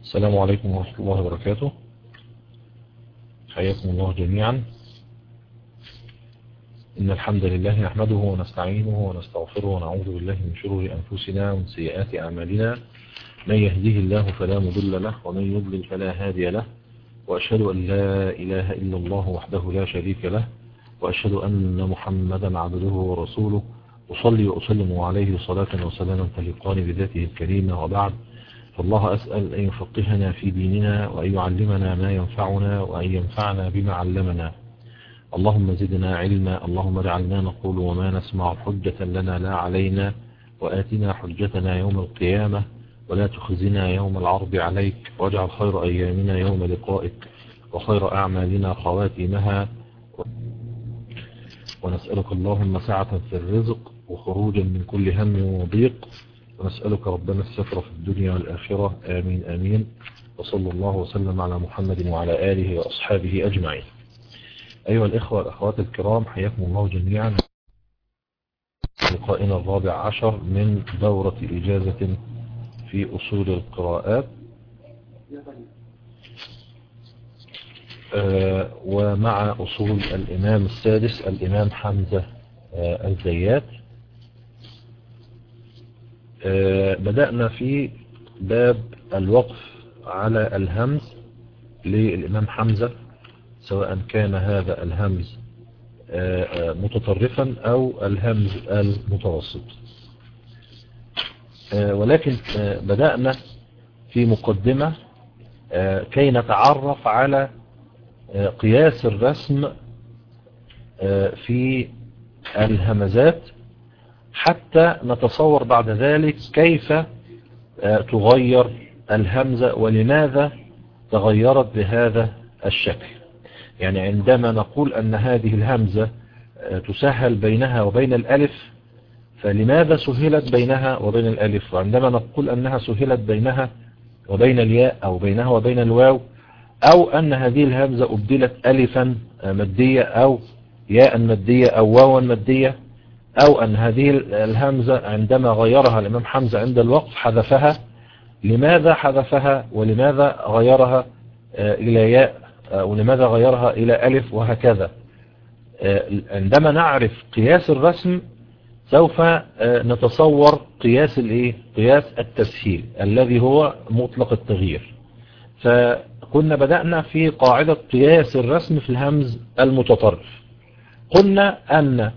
السلام عليكم ورحمة الله وبركاته حياكم الله جميعا إن الحمد لله نحمده ونستعينه ونستغفره ونعوذ بالله من شرور أنفسنا ومن سيئات أعمالنا من يهده الله فلا مضل له ومن يضلل فلا هادي له وأشهد أن لا إله إلا الله وحده لا شريك له وأشهد أن محمدا عبده ورسوله أصلي وأسلم عليه صلاة وسلاما تلقان بذاته الكريمة وبعد فالله أسأل أن يفقهنا في ديننا وأن يعلمنا ما ينفعنا وأن ينفعنا بما علمنا اللهم زدنا علما اللهم اجعلنا نقول وما نسمع حجة لنا لا علينا وآتنا حجتنا يوم القيامة ولا تخزنا يوم العرض عليك واجعل خير أيامنا يوم لقائك وخير أعمالنا خواتمها ونسألك اللهم سعة في الرزق وخروجا من كل هم وضيق ونسألك ربنا الستر في الدنيا والآخرة آمين آمين وصلى الله وسلم على محمد وعلى آله وأصحابه أجمعين أيها الإخوة والأخوات الكرام حياكم الله جميعا لقائنا الرابع عشر من دورة إجازة في أصول القراءات آه ومع أصول الإمام السادس الإمام حمزة آه الزيات آه بدأنا في باب الوقف على الهمز للإمام حمزة سواء كان هذا الهمز متطرفا أو الهمز المتوسط ولكن بدأنا في مقدمة كي نتعرف على قياس الرسم في الهمزات حتى نتصور بعد ذلك كيف تغير الهمزة ولماذا تغيرت بهذا الشكل يعني عندما نقول أن هذه الهمزة تسهل بينها وبين الألف فلماذا سهلت بينها وبين الألف وعندما نقول أنها سهلت بينها وبين الياء أو بينها وبين الواو أو أن هذه الهمزة أبدلت ألفا مادية أو ياء مادية أو واوا مادية أو أن هذه الهمزة عندما غيرها الإمام حمزة عند الوقف حذفها لماذا حذفها ولماذا غيرها إلى ياء ولماذا غيرها إلى ألف وهكذا عندما نعرف قياس الرسم سوف نتصور قياس الايه قياس التسهيل الذي هو مطلق التغيير فكنا بدأنا في قاعدة قياس الرسم في الهمز المتطرف قلنا أن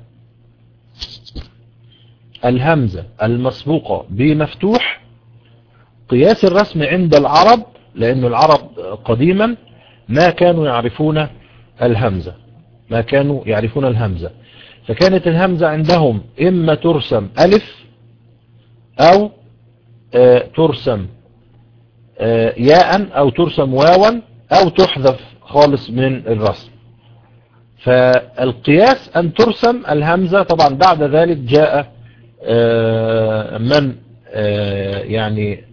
الهمزة المسبوقة بمفتوح قياس الرسم عند العرب لأن العرب قديما ما كانوا يعرفون الهمزة ما كانوا يعرفون الهمزة فكانت الهمزة عندهم إما ترسم ألف أو آه ترسم آه ياء أو ترسم واوا أو تحذف خالص من الرسم فالقياس أن ترسم الهمزة طبعا بعد ذلك جاء آه من يعني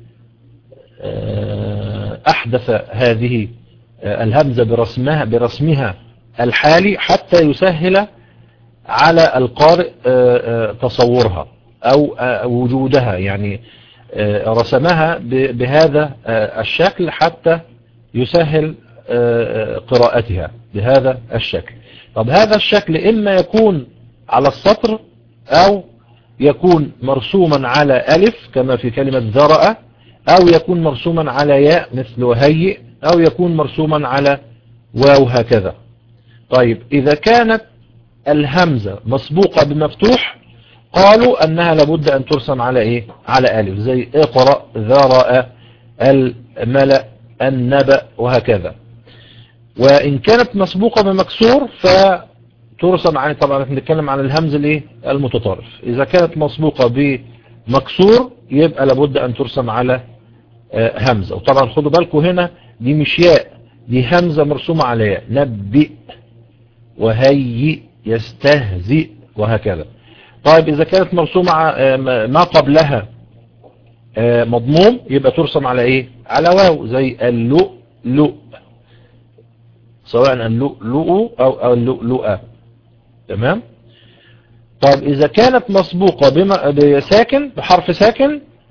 أحدث هذه الهمزة برسمها برسمها الحالي حتى يسهل على القارئ تصورها أو وجودها يعني رسمها بهذا الشكل حتى يسهل قراءتها بهذا الشكل طب هذا الشكل إما يكون على السطر أو يكون مرسوما على ألف كما في كلمة ذرأ أو يكون مرسوما على ياء مثل هيئ أو يكون مرسوما على واو هكذا طيب إذا كانت الهمزة مسبوقة بمفتوح قالوا أنها لابد أن ترسم على إيه على ألف زي اقرأ ذرأ الملأ النبأ وهكذا وإن كانت مسبوقة بمكسور فترسم على طبعا نتكلم عن الهمز الايه المتطرف إذا كانت مسبوقة بمكسور يبقى لابد أن ترسم على همزة وطبعا خدوا بالكم هنا دي مش ياء دي همزة مرسومة على ياء نبئ وهيئ يستهزئ وهكذا طيب إذا كانت مرسومة ما قبلها مضموم يبقى ترسم على إيه على واو زي اللؤلؤ سواء اللؤلؤ أو اللؤلؤة تمام طيب إذا كانت مسبوقة بساكن بحرف ساكن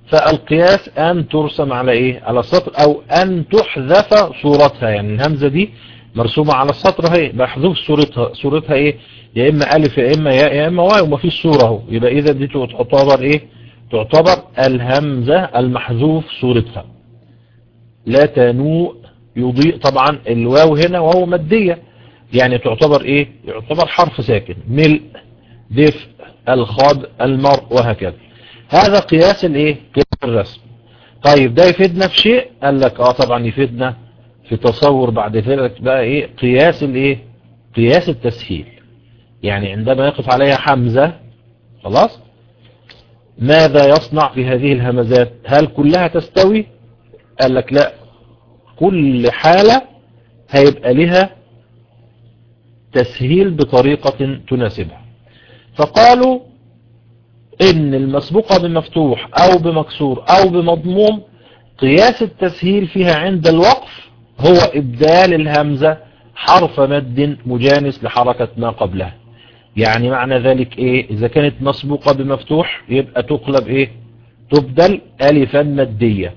فالقياس أن ترسم على إيه على السطر أو أن تحذف صورتها يعني الهمزة دي مرسومة على السطر هي محذوف صورتها صورتها إيه يا إما ألف يا إما ياء يا إما واو وما فيش صورة اهو يبقى إذا دي تعتبر إيه تعتبر الهمزة المحذوف صورتها لا تنوء يضيء طبعا الواو هنا وهو مادية يعني تعتبر ايه يعتبر حرف ساكن ملء دفء الخاض المرء وهكذا هذا قياس الايه قياس الرسم طيب ده يفيدنا في شيء قال لك اه طبعا يفيدنا في تصور بعد ذلك بقى ايه قياس الايه قياس التسهيل يعني عندما يقف عليها حمزة خلاص ماذا يصنع في هذه الهمزات هل كلها تستوي قال لك لا كل حالة هيبقى لها تسهيل بطريقة تناسبها فقالوا ان المسبوقة بمفتوح او بمكسور او بمضموم قياس التسهيل فيها عند الوقف هو ابدال الهمزة حرف مد مجانس لحركة ما قبلها يعني معنى ذلك ايه اذا كانت مسبوقة بمفتوح يبقى تقلب ايه تبدل الفا مادية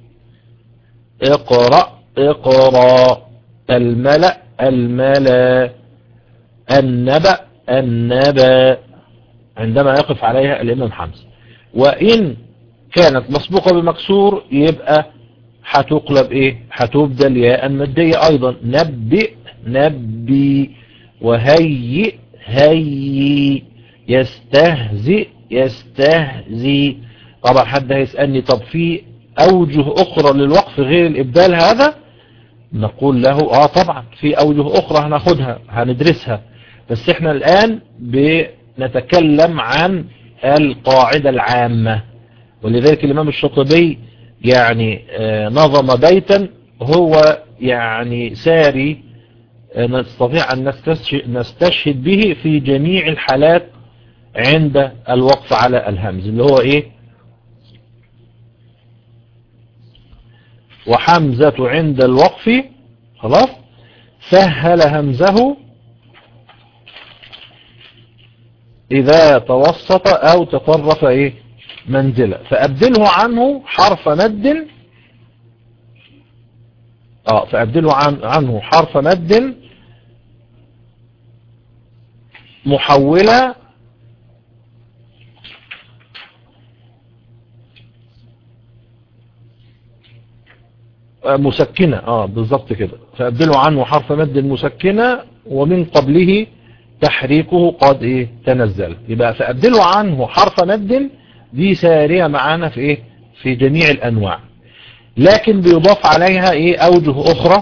اقرأ اقرأ الملأ الملأ النبأ النبأ عندما يقف عليها الإمام حمزة وإن كانت مسبوقة بمكسور يبقى هتقلب إيه هتبدل ياء مادية أيضا نبئ نبي وهيئ هيئ يستهزئ يستهزي طبعا حد هيسألني طب في أوجه أخرى للوقف غير الإبدال هذا نقول له آه طبعا في أوجه أخرى هناخدها هندرسها بس احنا الآن بنتكلم عن القاعدة العامة ولذلك الإمام الشاطبي يعني نظم بيتا هو يعني ساري نستطيع أن نستشهد به في جميع الحالات عند الوقف على الهمز اللي هو ايه وحمزة عند الوقف خلاص سهل همزه إذا توسط أو تطرف إيه منزلة فأبدله عنه حرف مد آه فأبدله عن عنه حرف مد محولة مسكنة اه بالظبط كده فأبدله عنه حرف مد مسكنة ومن قبله تحريكه قد ايه تنزل يبقى فأبدله عنه حرف مد دي سارية معانا في ايه في جميع الانواع لكن بيضاف عليها ايه اوجه اخرى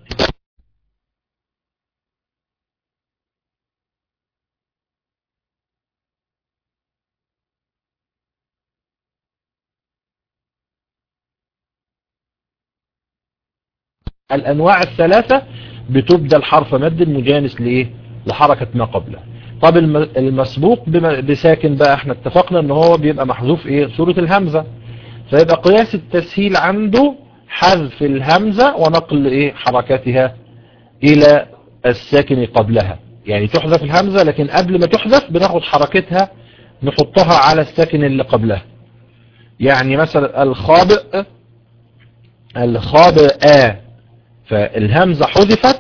الانواع الثلاثة بتبدل حرف مد مجانس لايه لحركة ما قبله طب المسبوق بساكن بقى احنا اتفقنا ان هو بيبقى محذوف ايه صورة الهمزة فيبقى قياس التسهيل عنده حذف الهمزة ونقل ايه حركاتها الى الساكن قبلها يعني تحذف الهمزة لكن قبل ما تحذف بناخد حركتها نحطها على الساكن اللي قبلها يعني مثلا الخابئ الخابئ فالهمزة حذفت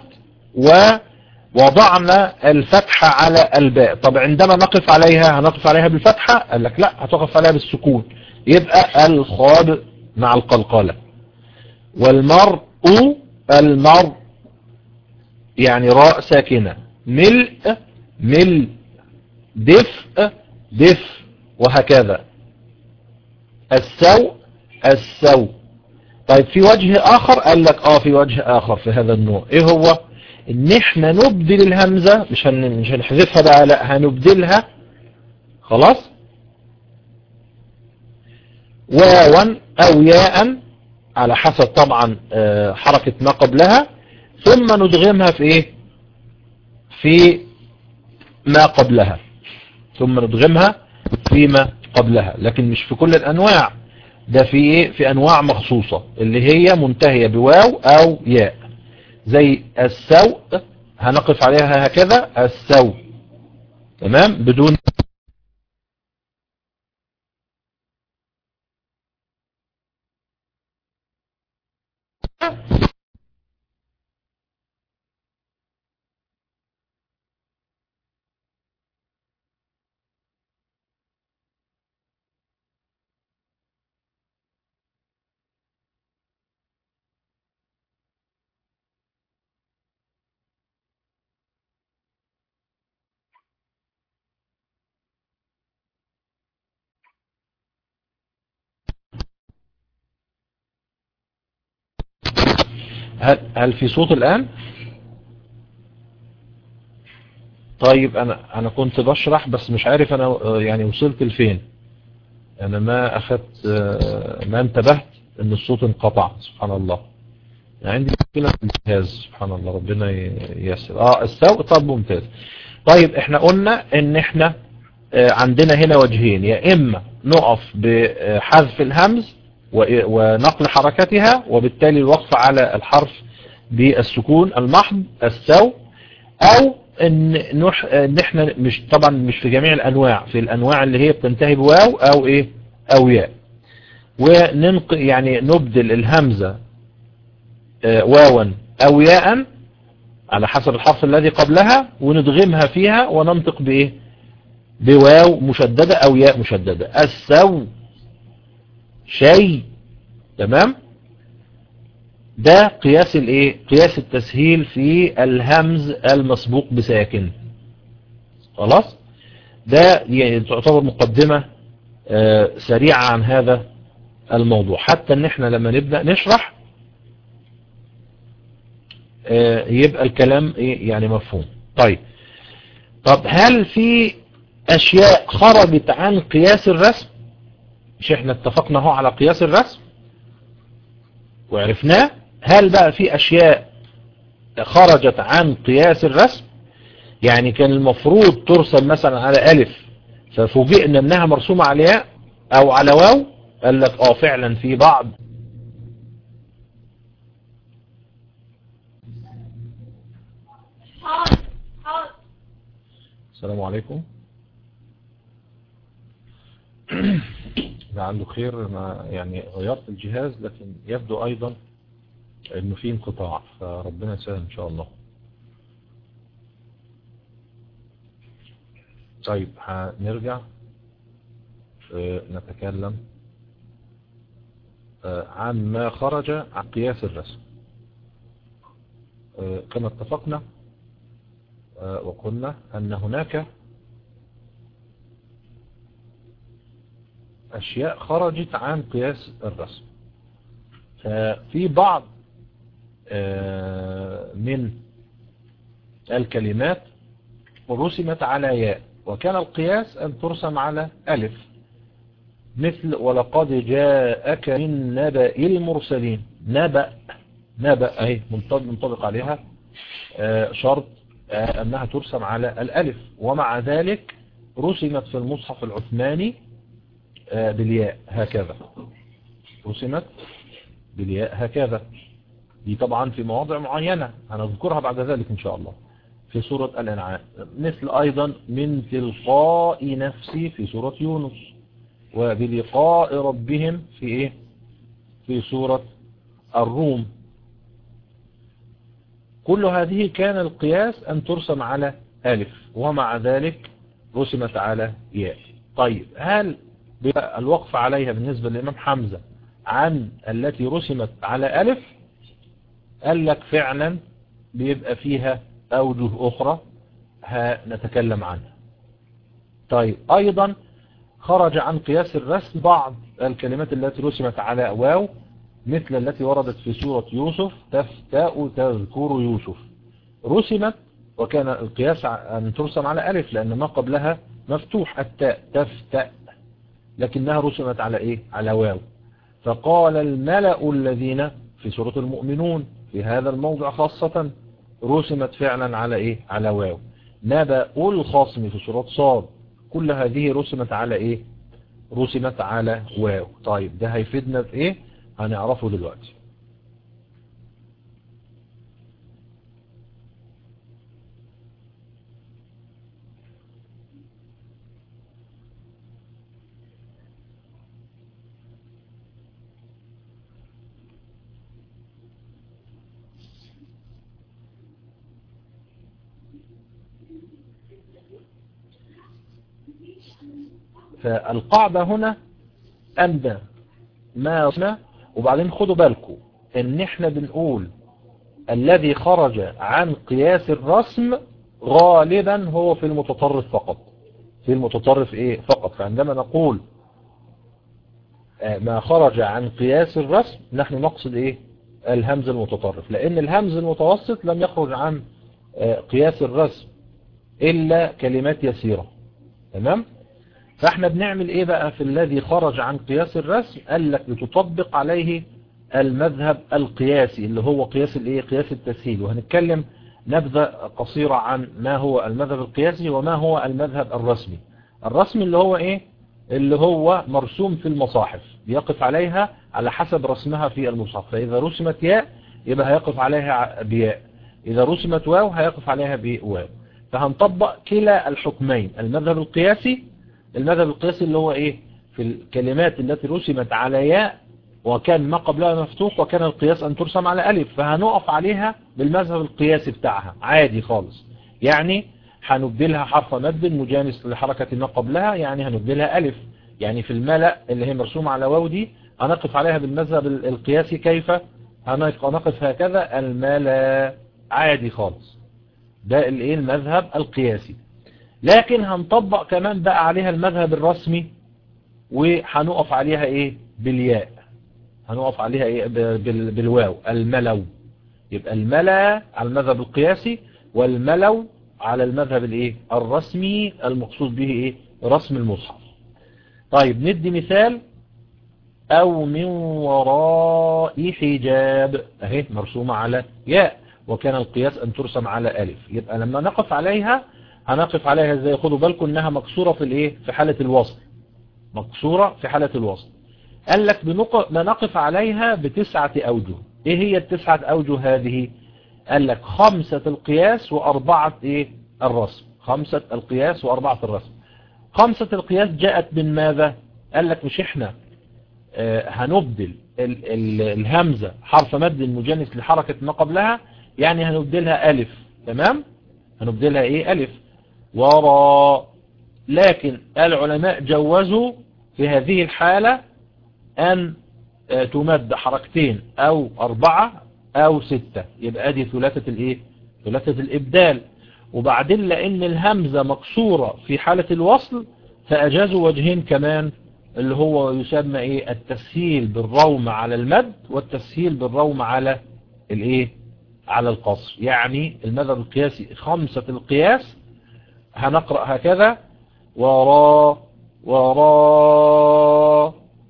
ووضعنا الفتحة على الباء طب عندما نقف عليها هنقف عليها بالفتحة قال لك لا هتقف عليها بالسكون يبقى الخابئ مع القلقلة والمرء المرء يعني راء ساكنة ملء ملء دفء دفء وهكذا السوء السوء طيب في وجه اخر قال لك اه في وجه اخر في هذا النوع ايه هو ان احنا نبدل الهمزة مش هن مش هنحذفها بقى لا هنبدلها خلاص واوا او ياء على حسب طبعا حركة ما قبلها ثم ندغمها في ايه في ما قبلها ثم ندغمها فيما قبلها لكن مش في كل الانواع ده في ايه في انواع مخصوصة اللي هي منتهية بواو او ياء زي السوء هنقف عليها هكذا السوء تمام بدون هل, هل في صوت الآن طيب أنا, أنا كنت بشرح بس مش عارف أنا يعني وصلت لفين أنا ما أخذت ما انتبهت أن الصوت انقطع سبحان الله يعني عندي مشكلة في الجهاز سبحان الله ربنا ييسر اه السوق طب ممتاز طيب احنا قلنا ان احنا عندنا هنا وجهين يا اما نقف بحذف الهمز ونقل حركتها وبالتالي الوقف على الحرف بالسكون المحض السو او ان, نح ان احنا مش طبعا مش في جميع الانواع في الانواع اللي هي بتنتهي بواو او ايه او ياء وننق يعني نبدل الهمزة واوا او ياء على حسب الحرف الذي قبلها وندغمها فيها وننطق بايه بواو مشددة او ياء مشددة السو شيء تمام ده قياس الايه قياس التسهيل في الهمز المسبوق بساكن خلاص ده يعني تعتبر مقدمة آه سريعة عن هذا الموضوع حتى ان احنا لما نبدأ نشرح آه يبقى الكلام ايه يعني مفهوم طيب طب هل في اشياء خرجت عن قياس الرسم مش احنا اتفقنا هو على قياس الرسم وعرفناه هل بقى في اشياء خرجت عن قياس الرسم يعني كان المفروض ترسم مثلا على الف ففوجئنا انها مرسومة على ياء او على واو قال لك اه فعلا في بعض السلام عليكم عنده خير ما يعني غيرت الجهاز لكن يبدو ايضا انه في انقطاع فربنا يسهل ان شاء الله طيب هنرجع نتكلم عن ما خرج عن قياس الرسم كما اتفقنا وقلنا ان هناك أشياء خرجت عن قياس الرسم ففي بعض من الكلمات رسمت على ياء وكان القياس أن ترسم على ألف مثل ولقد جاءك من نبأ المرسلين نبأ نبأ أهي منطبق عليها شرط أنها ترسم على الألف ومع ذلك رسمت في المصحف العثماني بالياء هكذا رسمت بالياء هكذا دي طبعا في مواضع معينة هنذكرها بعد ذلك ان شاء الله في سورة الانعام مثل ايضا من تلقاء نفسي في سورة يونس وبلقاء ربهم في ايه في سورة الروم كل هذه كان القياس ان ترسم على الف ومع ذلك رسمت على ياء طيب هل الوقف عليها بالنسبة للإمام حمزة عن التي رسمت على ألف قال لك فعلا بيبقى فيها أوجه أخرى نتكلم عنها طيب أيضا خرج عن قياس الرسم بعض الكلمات التي رسمت على واو مثل التي وردت في سورة يوسف تفتاء تذكر يوسف رسمت وكان القياس أن ترسم على ألف لأن ما قبلها مفتوح التاء تفتأ لكنها رسمت على ايه على واو فقال الملأ الذين في سورة المؤمنون في هذا الموضع خاصة رسمت فعلا على ايه على واو نبأ الخصم في سورة صاد كل هذه رسمت على ايه رسمت على واو طيب ده هيفيدنا في ايه هنعرفه دلوقتي فالقاعدة هنا أن ما رسمه وبعدين خدوا بالكم ان احنا بنقول الذي خرج عن قياس الرسم غالبا هو في المتطرف فقط في المتطرف ايه فقط فعندما نقول ما خرج عن قياس الرسم نحن نقصد ايه الهمز المتطرف لأن الهمز المتوسط لم يخرج عن قياس الرسم إلا كلمات يسيرة تمام فاحنا بنعمل ايه بقى في الذي خرج عن قياس الرسم قال لك بتطبق عليه المذهب القياسي اللي هو قياس الايه قياس التسهيل وهنتكلم نبذة قصيرة عن ما هو المذهب القياسي وما هو المذهب الرسمي الرسمي اللي هو ايه اللي هو مرسوم في المصاحف يقف عليها على حسب رسمها في المصحف فإذا رسمت ياء يبقى هيقف عليها بياء إذا رسمت واو هيقف عليها بواو فهنطبق كلا الحكمين المذهب القياسي المذهب القياسي اللي هو ايه في الكلمات التي رسمت على ياء وكان ما قبلها مفتوح وكان القياس أن ترسم على ألف فهنقف عليها بالمذهب القياسي بتاعها عادي خالص يعني هنبدلها حرف مد مجانس لحركة ما قبلها يعني هنبدلها ألف يعني في الملأ اللي هي مرسومة على واو دي هنقف عليها بالمذهب القياسي كيف هنقف هكذا الملأ عادي خالص ده الايه المذهب القياسي لكن هنطبق كمان بقى عليها المذهب الرسمي وهنقف عليها ايه بالياء هنقف عليها ايه بالواو الملو يبقى الملا على المذهب القياسي والملو على المذهب الايه الرسمي المقصود به ايه رسم المصحف طيب ندي مثال او من وراء حجاب اهي مرسومة على ياء وكان القياس ان ترسم على الف يبقى لما نقف عليها هنقف عليها ازاي خدوا بالكم انها مكسورة في الايه في حالة الوصل مكسورة في حالة الوصل قال لك بنقف عليها بتسعة اوجه ايه هي التسعة اوجه هذه قال لك خمسة القياس واربعة ايه الرسم خمسة القياس واربعة الرسم خمسة القياس جاءت من ماذا قال لك مش احنا اه هنبدل ال ال الهمزة حرف مد المجانس لحركة ما قبلها يعني هنبدلها ألف تمام هنبدلها ايه ألف وراء لكن العلماء جوزوا في هذه الحالة أن تمد حركتين أو أربعة أو ستة يبقى دي ثلاثة الإيه ثلاثة الإبدال وبعدين لأن الهمزة مكسورة في حالة الوصل فأجازوا وجهين كمان اللي هو يسمى إيه التسهيل بالروم على المد والتسهيل بالروم على الإيه على القصر يعني المذهب القياسي خمسة القياس هنقرأ هكذا وراء وراء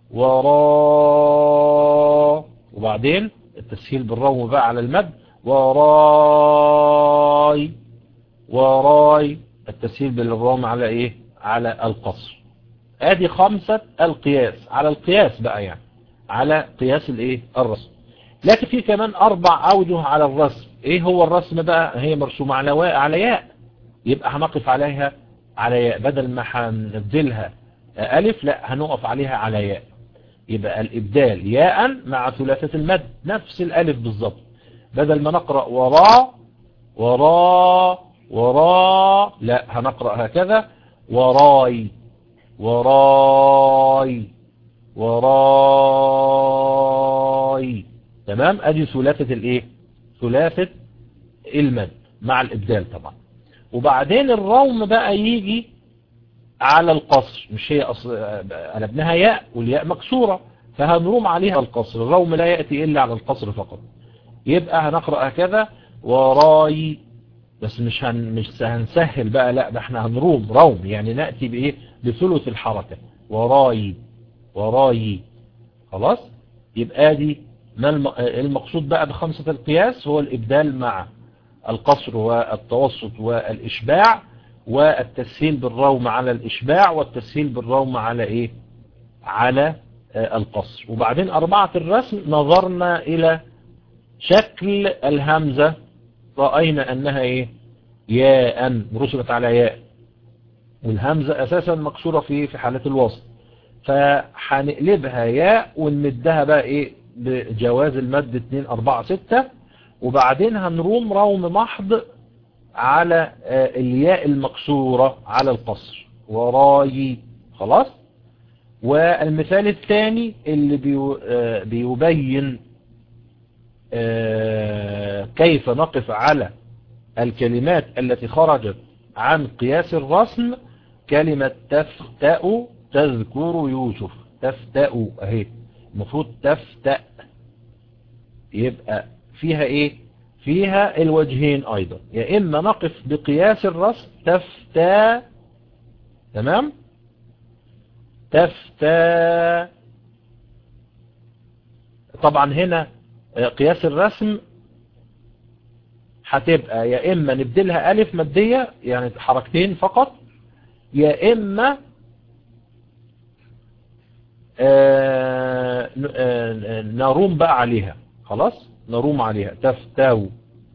وراء وبعدين التسهيل بالروم بقى على المد وراي وراي التسهيل بالروم على ايه على القصر ادي خمسة القياس على القياس بقى يعني على قياس الايه الرسم لكن في كمان اربع اوجه على الرسم ايه هو الرسم بقى هي مرسومة على على ياء يبقى هنقف عليها على ياء بدل ما هنبدلها ألف لا هنقف عليها على ياء يبقى الإبدال ياء مع ثلاثة المد نفس الألف بالضبط بدل ما نقرأ وراء وراء وراء لا هنقرأ هكذا وراي وراي وراي تمام ادي ثلاثة الايه ثلاثة المد مع الإبدال طبعا وبعدين الروم بقى يجي على القصر مش هي أصل قلبناها ياء والياء مكسورة فهنروم عليها القصر الروم لا يأتي إلا على القصر فقط يبقى هنقرأ كذا وراي بس مش هن مش هنسهل بقى لا ده احنا هنروم روم يعني نأتي بإيه بثلث الحركة وراي وراي خلاص يبقى دي ما المقصود بقى بخمسة القياس هو الإبدال مع القصر والتوسط والإشباع والتسهيل بالروم على الإشباع والتسهيل بالروم على إيه على آه القصر وبعدين أربعة الرسم نظرنا إلى شكل الهمزة رأينا أنها إيه ياء رسمت على ياء والهمزة أساسا مكسورة في في حالة الوصل فهنقلبها ياء ونمدها بقى إيه بجواز المد 2 4 6 وبعدين هنروم روم محض على الياء المكسورة على القصر وراي خلاص والمثال الثاني اللي بيبين كيف نقف على الكلمات التي خرجت عن قياس الرسم كلمة تفتأ تذكر يوسف تفتأ اهي المفروض تفتأ يبقى فيها ايه فيها الوجهين ايضا يا اما نقف بقياس الرسم تفتا تمام تفتا طبعا هنا قياس الرسم هتبقى يا اما نبدلها الف مادية يعني حركتين فقط يا اما آه نروم بقى عليها خلاص نروم عليها تفتاو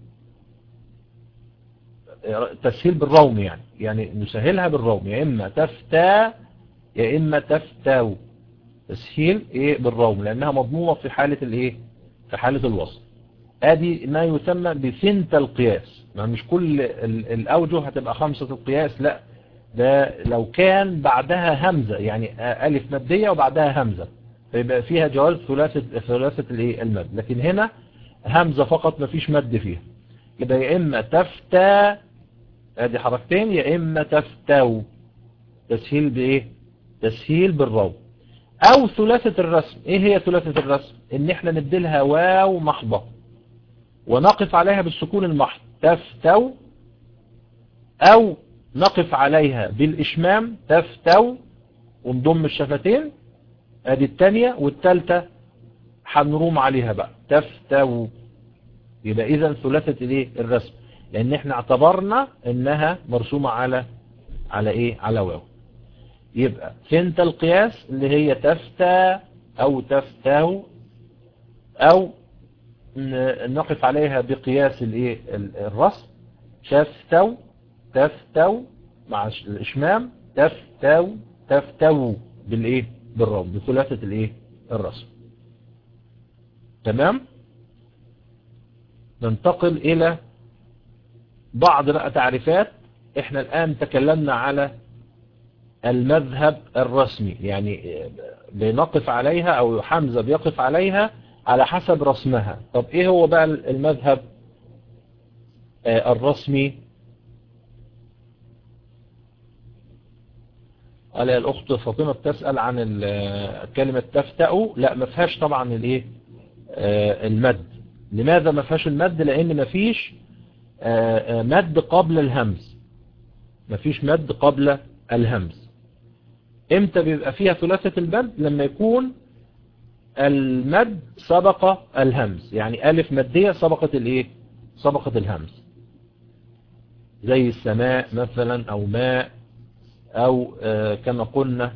تسهيل بالروم يعني يعني نسهلها بالروم يا اما تفتا يا اما تفتاو تسهيل ايه بالروم لانها مضمومة في حالة الايه في حالة الوصل ادي ما يسمى بثنت القياس ما مش كل الاوجه هتبقى خمسة القياس لا ده لو كان بعدها همزة يعني ألف مادية وبعدها همزة فيبقى فيها جواز ثلاثة ثلاثة الايه المد لكن هنا همزة فقط ما فيش مد فيها يبقى يا إما تفتى ادي حركتين يا إما تفتو تسهيل بإيه تسهيل بالروض أو ثلاثة الرسم إيه هي ثلاثة الرسم إن إحنا نبدلها واو محضة ونقف عليها بالسكون المحض تفتو أو نقف عليها بالإشمام تفتو ونضم الشفتين ادي التانية والتالتة هنروم عليها بقى تفتو يبقى اذا ثلاثة الايه الرسم لان احنا اعتبرنا انها مرسومة على على ايه على واو يبقى فنت القياس اللي هي تفتا او تفتو او نقف عليها بقياس الايه الرسم شفتو تفتو مع الاشمام تفتو تفتو بالايه بالروم بثلاثة الايه الرسم تمام ننتقل الى بعض بقى تعريفات احنا الان تكلمنا على المذهب الرسمي يعني بنقف عليها او حمزة بيقف عليها على حسب رسمها طب ايه هو بقى المذهب الرسمي قال الأخت فاطمة بتسأل عن كلمة تفتأ لا ما فيهاش طبعا الايه المد لماذا ما فيهاش المد لأن ما فيش مد قبل الهمز ما فيش مد قبل الهمز امتى بيبقى فيها ثلاثة المد لما يكون المد سبق الهمز يعني ألف مادية سبقت الايه سبقت الهمز زي السماء مثلا او ماء او آه كما قلنا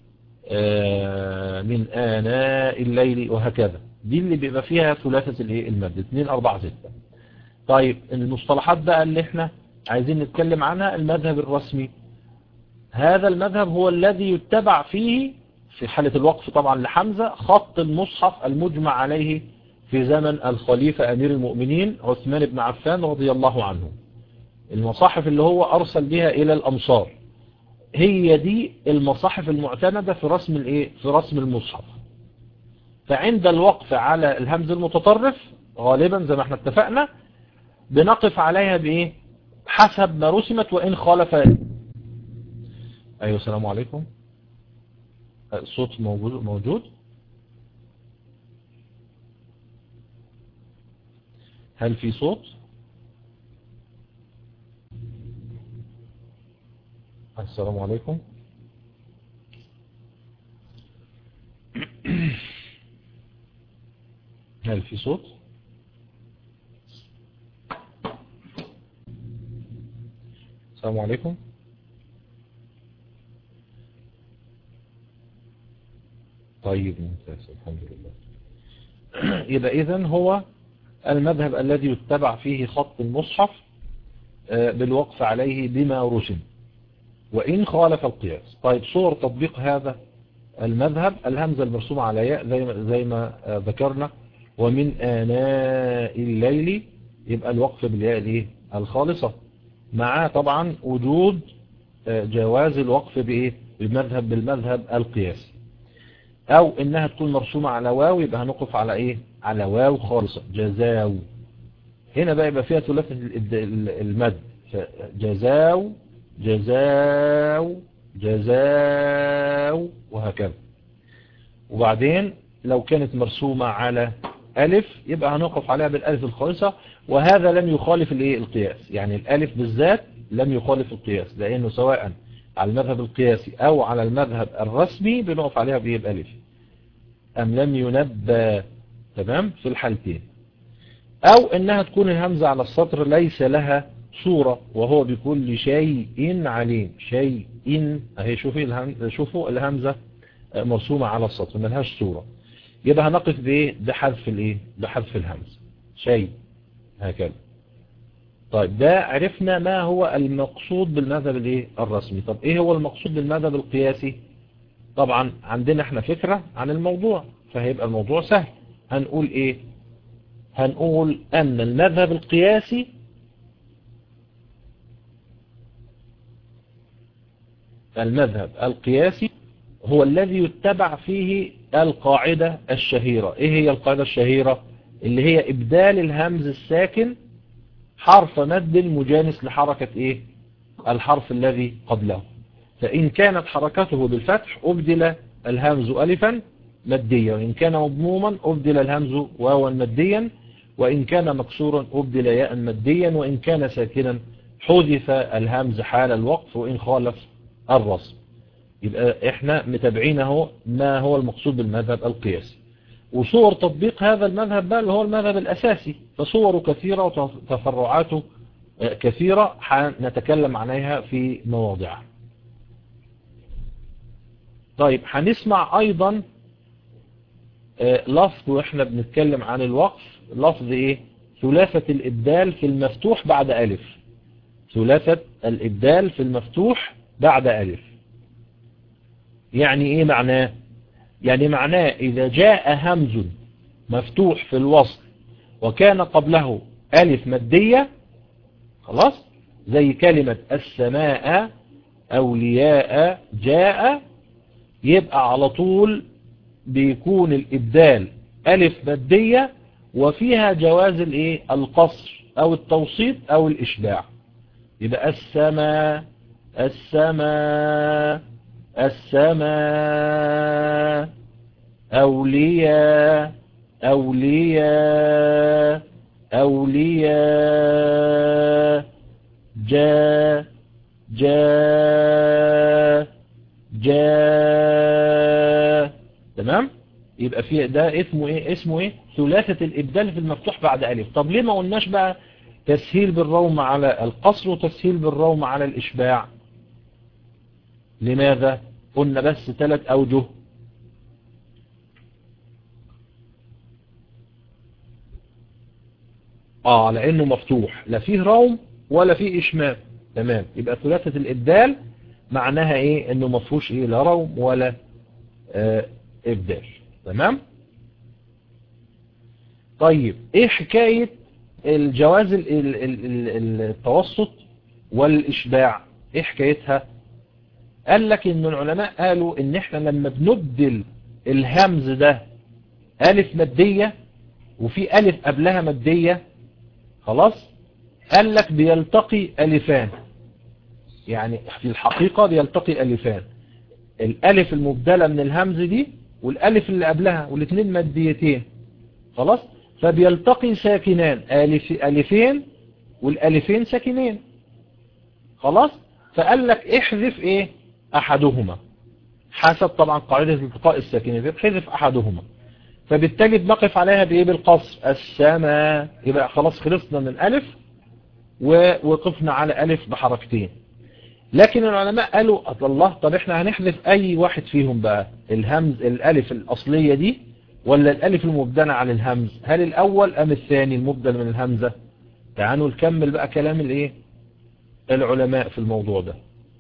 آه من آناء الليل وهكذا دي اللي بيبقى فيها ثلاثة الايه المد 2 4 6 طيب المصطلحات بقى اللي احنا عايزين نتكلم عنها المذهب الرسمي هذا المذهب هو الذي يتبع فيه في حالة الوقف طبعا لحمزة خط المصحف المجمع عليه في زمن الخليفة أمير المؤمنين عثمان بن عفان رضي الله عنه المصاحف اللي هو أرسل بها إلى الأمصار هي دي المصاحف المعتمدة في رسم الايه في رسم المصحف فعند الوقف على الهمز المتطرف غالبا زي ما احنا اتفقنا بنقف عليها بايه حسب ما رسمت وان خالف ايوه السلام عليكم الصوت موجود موجود هل في صوت السلام عليكم هل في صوت السلام عليكم طيب ممتاز الحمد لله يبقى إذن هو المذهب الذي يتبع فيه خط المصحف بالوقف عليه بما رسم وإن خالف القياس طيب صور تطبيق هذا المذهب الهمزة المرسومة على ياء زي ما, زي ما ذكرنا ومن آناء الليل يبقى الوقف بالياء الايه الخالصة مع طبعا وجود جواز الوقف بايه بالمذهب بالمذهب القياسي او انها تكون مرسومة على واو يبقى هنقف على ايه على واو خالصة جزاو هنا بقى يبقى فيها ثلاثة المد جزاو جزاو جزاو وهكذا وبعدين لو كانت مرسومة على ألف يبقى هنقف عليها بالألف الخالصة وهذا لم يخالف الايه القياس يعني الألف بالذات لم يخالف القياس لأنه سواء على المذهب القياسي أو على المذهب الرسمي بنقف عليها بإيه بألف أم لم ينبى تمام في الحالتين أو إنها تكون الهمزة على السطر ليس لها صورة وهو بكل شيء عليم شيء اهي شوفي الهمزة شوفوا الهمزة مرسومة على السطر ملهاش صورة يبقى هنقف بايه بحذف الايه بحذف الهمزة شيء هكذا طيب ده عرفنا ما هو المقصود بالمذهب الايه الرسمي طب ايه هو المقصود بالمذهب القياسي طبعا عندنا احنا فكرة عن الموضوع فهيبقى الموضوع سهل هنقول ايه هنقول ان المذهب القياسي المذهب القياسي هو الذي يتبع فيه القاعدة الشهيرة ايه هي القاعدة الشهيرة اللي هي ابدال الهمز الساكن حرف مد مجانس لحركة ايه الحرف الذي قبله فإن كانت حركته بالفتح أبدل الهمز ألفا مديا وإن كان مضموما أبدل الهمز واوا مديا وإن كان مكسورا أبدل ياء مديا وإن كان ساكنا حذف الهمز حال الوقف وإن خالف الرسم يبقى احنا متابعين اهو ما هو المقصود بالمذهب القياسي وصور تطبيق هذا المذهب بقى اللي هو المذهب الأساسي فصوره كثيرة وتفرعاته كثيرة نتكلم عليها في مواضعها طيب هنسمع أيضا لفظ واحنا بنتكلم عن الوقف لفظ ايه ثلاثة الإبدال في المفتوح بعد ألف ثلاثة الإبدال في المفتوح بعد ألف يعني ايه معناه يعني معناه إذا جاء همز مفتوح في الوصل وكان قبله ألف مادية خلاص زي كلمة السماء أولياء جاء يبقى على طول بيكون الإبدال ألف مادية وفيها جواز الايه القصر أو التوسيط أو الإشباع يبقى السماء السماء السماء أولياء أولياء أولياء جاء جاء جاء تمام يبقى في ده اسمه ايه اسمه ايه ثلاثة الابدال في المفتوح بعد الف طب ليه ما قلناش بقى تسهيل بالروم على القصر وتسهيل بالروم على الاشباع لماذا قلنا بس ثلاث اوجه اه لانه مفتوح لا فيه روم ولا فيه اشمام تمام يبقى ثلاثة الابدال معناها ايه انه ما فيهوش ايه لا روم ولا آه ابدال تمام طيب ايه حكاية الجواز التوسط والاشباع ايه حكايتها قال لك ان العلماء قالوا ان احنا لما بنبدل الهمز ده الف مادية وفي الف قبلها مادية خلاص قال لك بيلتقي الفان يعني في الحقيقة بيلتقي الفان الالف المبدلة من الهمز دي والالف اللي قبلها والاثنين ماديتين خلاص فبيلتقي ساكنان ألف ألفين والألفين ساكنين خلاص فقال لك احذف ايه احدهما حسب طبعا قاعدة التقاء الساكنين احذف احدهما فبالتالي بنقف عليها بايه بالقصر السماء يبقى خلاص خلصنا من الف ووقفنا على الف بحركتين لكن العلماء قالوا الله طب احنا هنحذف اي واحد فيهم بقى الهمز الالف الاصلية دي ولا الالف المبدلة على الهمز هل الاول ام الثاني المبدل من الهمزة تعالوا نكمل بقى كلام الايه العلماء في الموضوع ده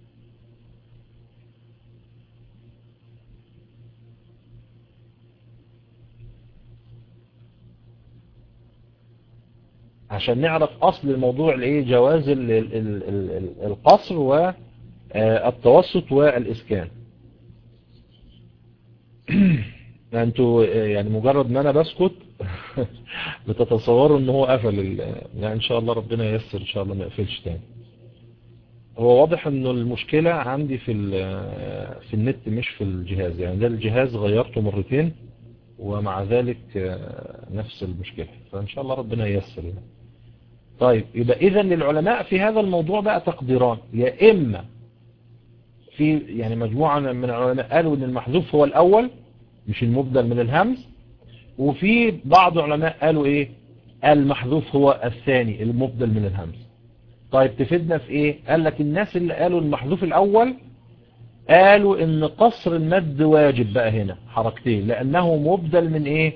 عشان نعرف اصل الموضوع الايه جواز القصر والتوسط والاسكان انتوا يعني مجرد ما انا بسكت بتتصوروا ان هو قفل يعني ان شاء الله ربنا ييسر ان شاء الله ما يقفلش تاني هو واضح انه المشكلة عندي في في النت مش في الجهاز يعني ده الجهاز غيرته مرتين ومع ذلك نفس المشكلة فإن شاء الله ربنا ييسر يعني. طيب يبقى إذا للعلماء في هذا الموضوع بقى تقديران يا إما في يعني مجموعة من العلماء قالوا ان المحذوف هو الاول مش المبدل من الهمز وفي بعض العلماء قالوا ايه المحذوف هو الثاني المبدل من الهمز طيب تفيدنا في ايه قال لك الناس اللي قالوا المحذوف الاول قالوا ان قصر المد واجب بقى هنا حركتين لانه مبدل من ايه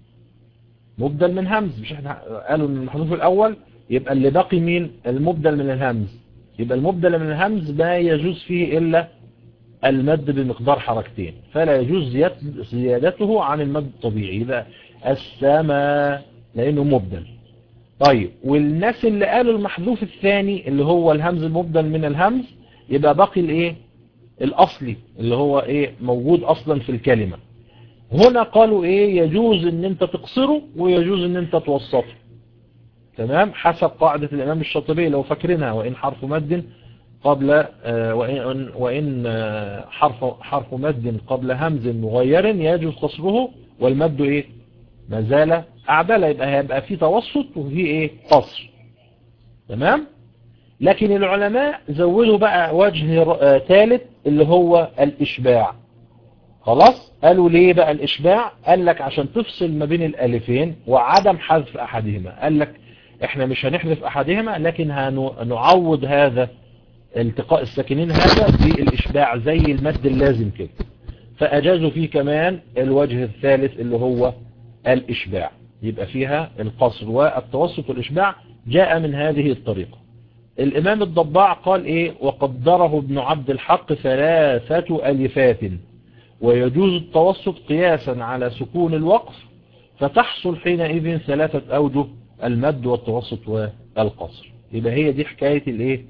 مبدل من همز مش احنا قالوا ان المحذوف الاول يبقى اللي باقي مين المبدل من الهمز يبقى المبدل من الهمز ما يجوز فيه إلا المد بمقدار حركتين فلا يجوز زيادته عن المد الطبيعي يبقى السماء لأنه مبدل طيب والناس اللي قالوا المحذوف الثاني اللي هو الهمز المبدل من الهمز يبقى باقي الايه الاصلي اللي هو ايه موجود اصلا في الكلمة هنا قالوا ايه يجوز ان انت تقصره ويجوز ان انت توسطه تمام حسب قاعدة الإمام الشاطبي لو فاكرينها وإن حرف مد قبل وإن, وإن حرف, حرف مد قبل همز مغير يجوز قصره والمد إيه ما زال أعدل يبقى هيبقى في توسط وفي إيه قصر تمام لكن العلماء زودوا بقى وجه ثالث اللي هو الإشباع خلاص قالوا ليه بقى الإشباع قال لك عشان تفصل ما بين الألفين وعدم حذف أحدهما قال لك احنا مش هنحذف احدهما لكن هنعوض هذا التقاء الساكنين هذا بالاشباع زي المد اللازم كده فاجازوا فيه كمان الوجه الثالث اللي هو الاشباع يبقى فيها القصر والتوسط والاشباع جاء من هذه الطريقة الامام الضباع قال ايه وقدره ابن عبد الحق ثلاثة الفات ويجوز التوسط قياسا على سكون الوقف فتحصل حينئذ ثلاثة اوجه المد والتوسط والقصر يبقى هي دي حكاية الايه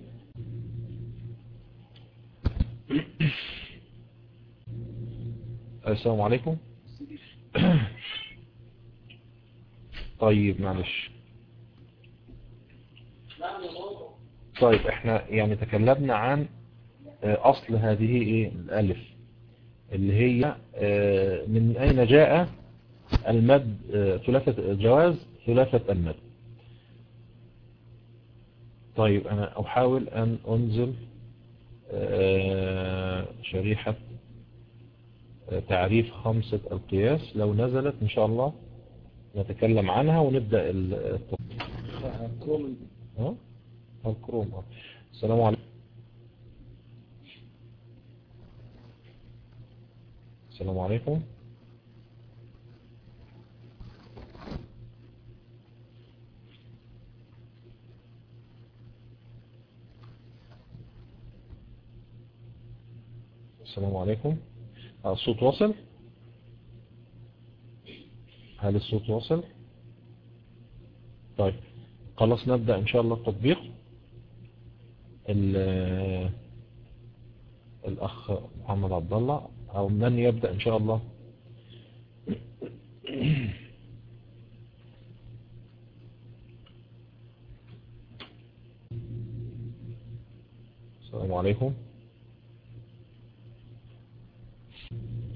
السلام عليكم طيب معلش طيب احنا يعني تكلمنا عن اصل هذه ايه الالف اللي هي من اين جاء المد ثلاثة جواز ثلاثة المد طيب أنا أحاول أن أنزل شريحة تعريف خمسة القياس لو نزلت إن شاء الله نتكلم عنها ونبدأ الكروم ها الكروم السلام عليكم السلام عليكم السلام عليكم الصوت وصل هل الصوت وصل طيب خلاص نبدأ ان شاء الله التطبيق الاخ محمد عبد الله او من يبدأ ان شاء الله السلام عليكم